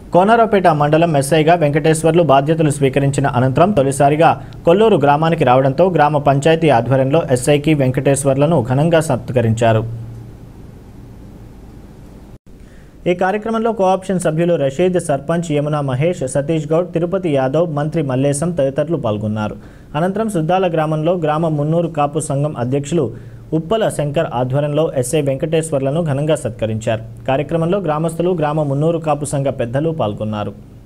కోనరావుపేట మండలం ఎస్ఐగా వెంకటేశ్వర్లు బాధ్యతలు స్వీకరించిన అనంతరం తొలిసారిగా కొల్లూరు గ్రామానికి రావడంతో గ్రామ పంచాయతీ ఆధ్వర్యంలో ఎస్ఐకి వెంకటేశ్వర్లను ఘనంగా సత్కరించారు ఈ కార్యక్రమంలో కోఆప్షన్ సభ్యులు రషీద్ సర్పంచ్ యమునా మహేష్ సతీష్ గౌడ్ తిరుపతి యాదవ్ మంత్రి మల్లేశం తదితరులు పాల్గొన్నారు అనంతరం సుద్దాల గ్రామంలో గ్రామ మున్నూరు కాపు సంఘం అధ్యక్షులు ఉప్పల శంకర్ ఆధ్వర్యంలో ఎస్ఐ వెంకటేశ్వర్లను ఘనంగా సత్కరించారు కార్యక్రమంలో గ్రామస్తులు గ్రామ మున్నూరు కాపు సంఘ పెద్దలు పాల్గొన్నారు